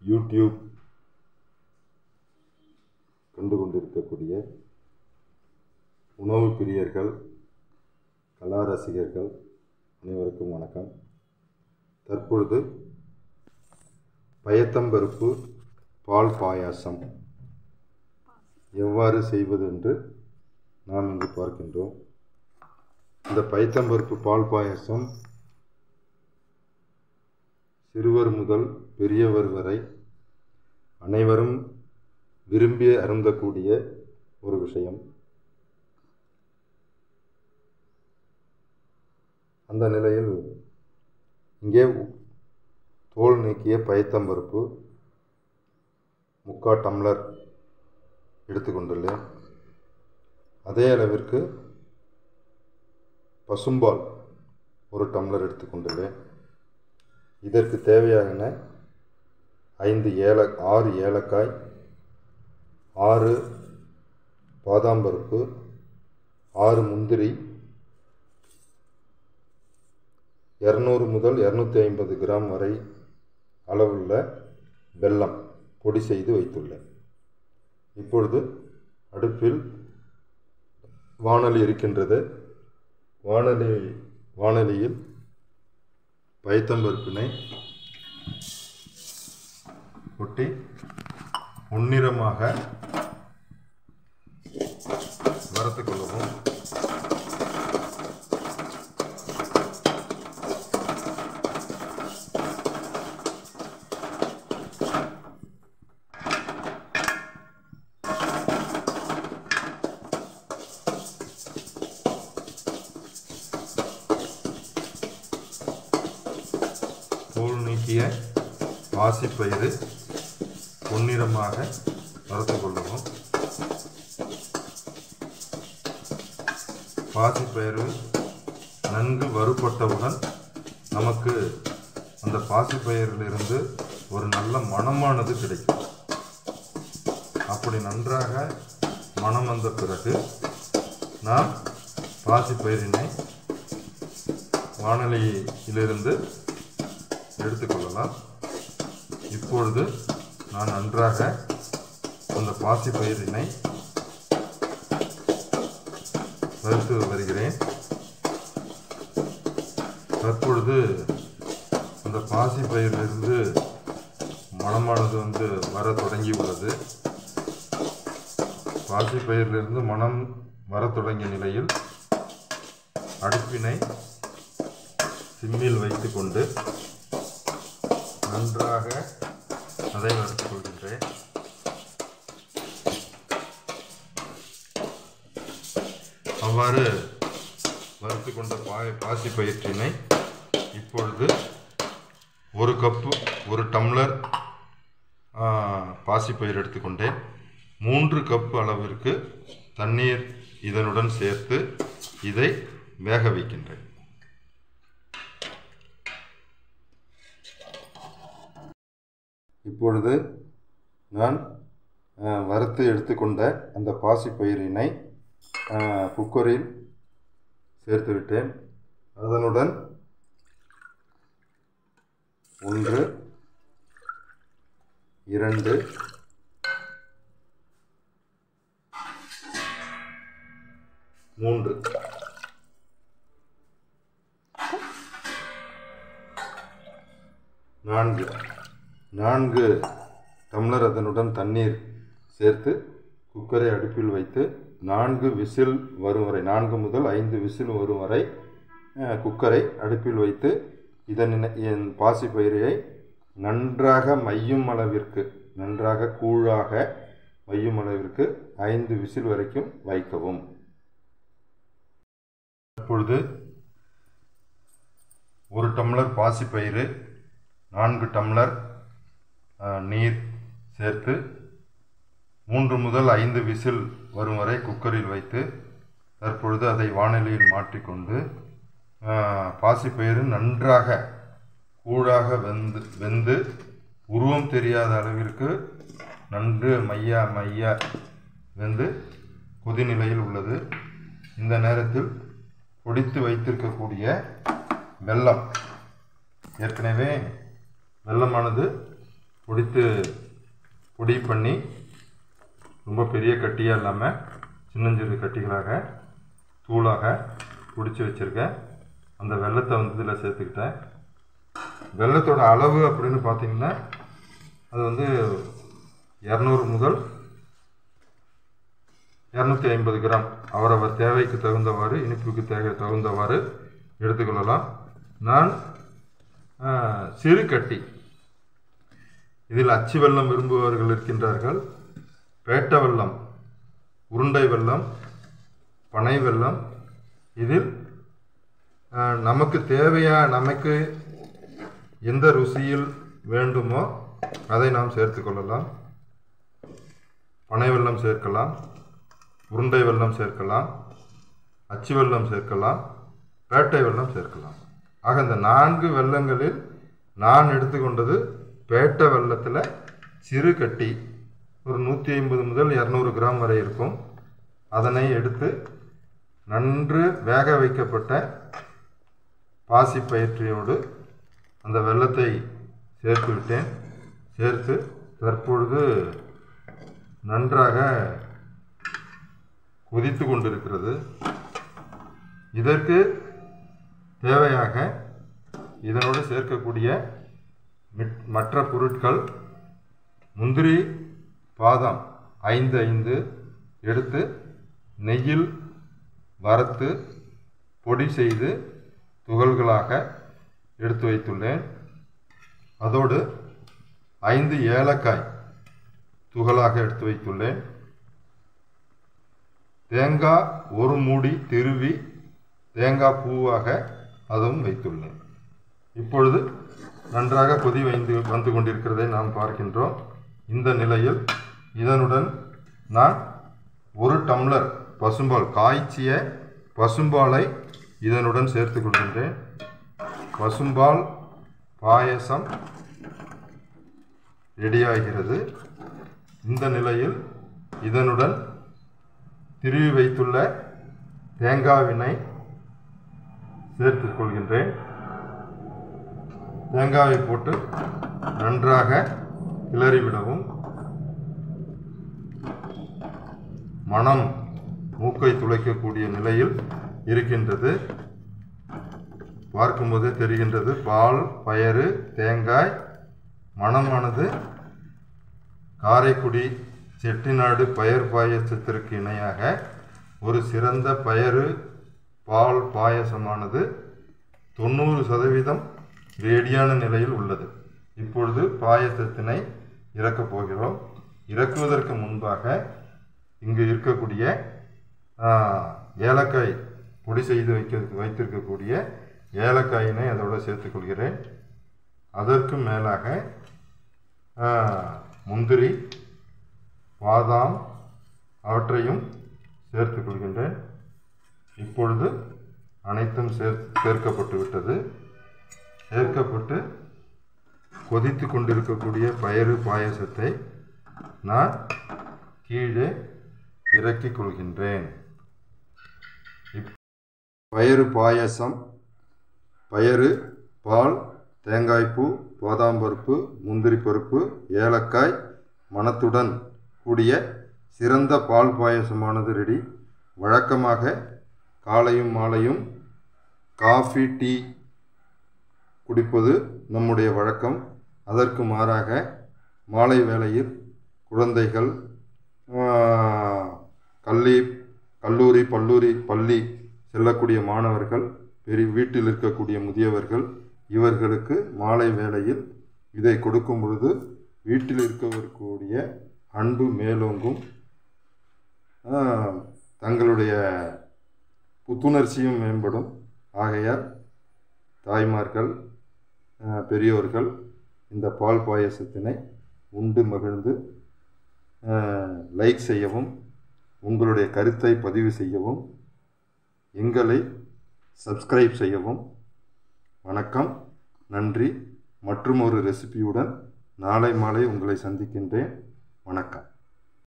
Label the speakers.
Speaker 1: YouTube கண்டு கொண்டிருக்கக்கூடிய உணவு பிரியர்கள் கலா ரசிகர்கள் அனைவருக்கும் வணக்கம் தற்பொழுது பயத்தம்பருப்பு பால் பாயாசம் எவ்வாறு செய்வது என்று நாம் இங்கு பார்க்கின்றோம் இந்த பயத்தம்பருப்பு பால் பாயாசம் சிறுவர் முதல் பெரியவர் வரை அனைவரும் விரும்பி அருந்தக்கூடிய ஒரு விஷயம் அந்த நிலையில் இங்கே தோல் நீக்கிய பயத்தம்பருப்பு முக்கா டம்ளர் எடுத்துக்கொண்டுள்ளேன் அதே அளவிற்கு பசும்பால் ஒரு டம்ளர் எடுத்துக்கொண்டுள்ளேன் இதற்கு தேவையான ஐந்து ஏல ஆறு ஏலக்காய் ஆறு பாதாம் பருப்பு ஆறு முந்திரி இரநூறு முதல் இரநூத்தி ஐம்பது கிராம் வரை அளவுள்ள வெல்லம் பொடி செய்து வைத்துள்ளேன் இப்பொழுது அடுப்பில் வானொலி இருக்கின்றது வானொலி வானொலியில் பயத்தம்பருப்பினை கொட்டி முன்னிறமாக வறுத்து கொள்ளவும் தோல் நீக்கிய பாசிப்பயிறு பொன்னிறமாக வறுத்து கொள்ளவும் பாசிப்பயிறு நன்கு வறுபட்டவுடன் நமக்கு அந்த பாசிப்பயிரிலிருந்து ஒரு நல்ல மணமானது கிடைக்கும் அப்படி நன்றாக மணம் வந்த பிறகு நாம் பாசிப்பயிரினை வானொலியிலிருந்து எடுத்துக்கொள்ளலாம் இப்பொழுது நான் நன்றாக அந்த பாசிப்பயிரினை வறுத்து வருகிறேன் தற்பொழுது அந்த பாசிப்பயிரிலிருந்து மணமானது வந்து வர தொடங்கி உள்ளது பாசிப்பயிரிலிருந்து மனம் வர தொடங்கிய நிலையில் அடுப்பினை சிம்மில் வைத்துக்கொண்டு நன்றாக அதை வறுத்துக் கொள்கின்றேன் அவ்வாறு வறுத்து கொண்ட பாய் பாசி பயிற்சினை இப்பொழுது ஒரு கப்பு ஒரு டம்ளர் பாசிப்பயிர் எடுத்துக்கொண்டேன் மூன்று கப்பு அளவிற்கு தண்ணீர் இதனுடன் சேர்த்து இதை வேக வைக்கின்றேன் இப்பொழுது நான் வறுத்து எடுத்துக்கொண்ட அந்த பாசிப்பயிரினை குக்கரில் சேர்த்து விட்டேன் அதனுடன் ஒன்று இரண்டு மூன்று நான்கு நான்கு டம்ளர் அதனுடன் தண்ணீர் சேர்த்து குக்கரை அடுப்பில் வைத்து நான்கு விசில் வரும் வரை நான்கு முதல் ஐந்து விசில் வரும் வரை குக்கரை அடுப்பில் வைத்து இதன் என் பாசிப்பயிரை நன்றாக மையும் அளவிற்கு நன்றாக கூழாக மையும் அளவிற்கு ஐந்து விசில் வரைக்கும் வைக்கவும் இப்பொழுது ஒரு டம்ளர் பாசிப்பயிறு நான்கு டம்ளர் நீர் சேர்த்து மூன்று முதல் ஐந்து விசில் வரும் வரை குக்கரில் வைத்து தற்பொழுது அதை வானிலையில் மாற்றிக்கொண்டு பாசிப்பயிறு நன்றாக கூழாக வெந்து வெந்து உருவம் தெரியாத அளவிற்கு நன்கு மையா மையா வெந்து கொதிநிலையில் உள்ளது இந்த நேரத்தில் பொடித்து வைத்திருக்கக்கூடிய வெல்லம் ஏற்கனவே வெல்லமானது பொடித்து பொடி பண்ணி ரொம்ப பெரிய கட்டியாக இல்லாமல் சின்னஞ்சிறு கட்டிகளாக தூளாக பிடிச்சி வச்சுருக்கேன் அந்த வெள்ளத்தை வந்து இதில் சேர்த்துக்கிட்டேன் வெள்ளத்தோட அளவு அப்படின்னு பார்த்தீங்கன்னா அது வந்து இரநூறு முதல் இரநூத்தி ஐம்பது கிராம் அவரவர் தேவைக்கு தகுந்தவாறு இனிப்புக்கு தேவை தகுந்தவாறு எடுத்துக்கொள்ளலாம் நான் ஆ, சிறு கட்டி இதில் அச்சு வெல்லம் விரும்புபவர்கள் இருக்கின்றார்கள் பேட்ட வெல்லம் உருண்டை வெல்லம் பனை வெல்லம் இதில் ஆ, நமக்கு தேவையா நமக்கு எந்த ருசியில் வேண்டுமோ அதை நாம் சேர்த்துக்கொள்ளலாம் பனை வெல்லம் சேர்க்கலாம் உருண்டை வெல்லம் சேர்க்கலாம் அச்சு வெல்லம் சேர்க்கலாம் பேட்டை வெல்லம் சேர்க்கலாம் ஆக இந்த நான்கு வெல்லங்களில் நான் எடுத்துக்கொண்டது பேட்டை வெல்லத்தில் சிறு கட்டி ஒரு நூற்றி ஐம்பது முதல் இரநூறு கிராம் வரை இருக்கும் அதனை எடுத்து நன்று வேக வைக்கப்பட்ட பாசிப்பயிற்றையோடு அந்த வெல்லத்தை சேர்த்து விட்டேன் சேர்த்து தற்பொழுது நன்றாக கொதித்து கொண்டிருக்கிறது இதற்கு தேவையாக இதனோடு சேர்க்கக்கூடிய மிட்- மற்ற பொருட்கள் முந்திரி பாதாம் ஐந்து ஐந்து எடுத்து நெய்யில் வறுத்து பொடி செய்து துகள்களாக எடுத்து வைத்துள்ளேன் அதோடு ஐந்து ஏலக்காய் துகளாக எடுத்து வைத்துள்ளேன் தேங்காய் ஒரு மூடி திருவி தேங்காய் பூவாக அதுவும் வைத்துள்ளேன் இப்பொழுது நன்றாக கொதி வைந்து வந்து கொண்டிருக்கிறதை நாம் பார்க்கின்றோம் இந்த நிலையில் இதனுடன் நான் ஒரு டம்ளர் பசும்பால் காய்ச்சிய பசும்பாலை இதனுடன் சேர்த்துக் கொள்கின்றேன் பசும்பால் பாயசம் ரெடியாகிறது இந்த நிலையில் இதனுடன் திருவி வைத்துள்ள தேங்காவினை சேர்த்துக் கொள்கின்றேன் தேங்காவை போட்டு நன்றாக கிளறிவிடவும் மனம் மூக்கை துளைக்கக்கூடிய நிலையில் இருக்கின்றது பார்க்கும்போதே தெரிகின்றது பால் பயறு தேங்காய் மணமானது காரைக்குடி செட்டிநாடு பயர் பாயசத்திற்கு இணையாக ஒரு சிறந்த பயறு பால் பாயசமானது தொண்ணூறு சதவீதம் ரெடியான நிலையில் உள்ளது இப்பொழுது பாயசத்தினை இறக்கப் போகிறோம் இறக்குவதற்கு முன்பாக இங்கு இருக்கக்கூடிய ஆ, ஏலக்காய் பொடி செய்து வைக்க வைத்திருக்கக்கூடிய ஏலக்காயினை அதோடு சேர்த்துக்கொள்கிறேன் அதற்கு மேலாக ஆ, முந்திரி பாதாம் அவற்றையும் சேர்த்துக் கொள்கின்றேன் இப்பொழுது அனைத்தும் சேர் சேர்க்கப்பட்டு விட்டது சேர்க்கப்பட்டு கொதித்து கொண்டிருக்கக்கூடிய பயறு பாயசத்தை நான் கீழே இறக்கிக் கொள்கின்றேன் இப்- பயறு பாயசம் பயறு பால் தேங்காய்ப்பூ பாதாம் பருப்பு முந்திரி பருப்பு ஏலக்காய் மணத்துடன் கூடிய சிறந்த பால் பாயசமானது ரெடி வழக்கமாக காலையும் மாலையும் காஃபி டீ குடிப்பது நம்முடைய வழக்கம் அதற்கு மாறாக மாலை வேளையில் குழந்தைகள் ஆஹ், கல்லி கல்லூரி பல்லூரி பள்ளி செல்லக்கூடிய மாணவர்கள் பெரிய வீட்டில் இருக்கக்கூடிய முதியவர்கள் இவர்களுக்கு மாலை வேளையில் இதை கொடுக்கும் பொழுது வீட்டில் இருக்கக்கூடிய அன்பு மேலோங்கும் ஆஹ், தங்களுடைய புத்துணர்ச்சியும் மேம்படும் ஆகையால் தாய்மார்கள் ஆஹ், பெரியோர்கள் இந்த பால் பாயசத்தினை உண்டு மகிழ்ந்து ஆஹ், லைக் செய்யவும் உங்களுடைய கருத்தை பதிவு செய்யவும் எங்களை சப்ஸ்கிரைப் செய்யவும் வணக்கம் நன்றி மற்றும் ஒரு ரெசிபியுடன் நாளை மாலை உங்களை சந்திக்கின்றேன் வணக்கம்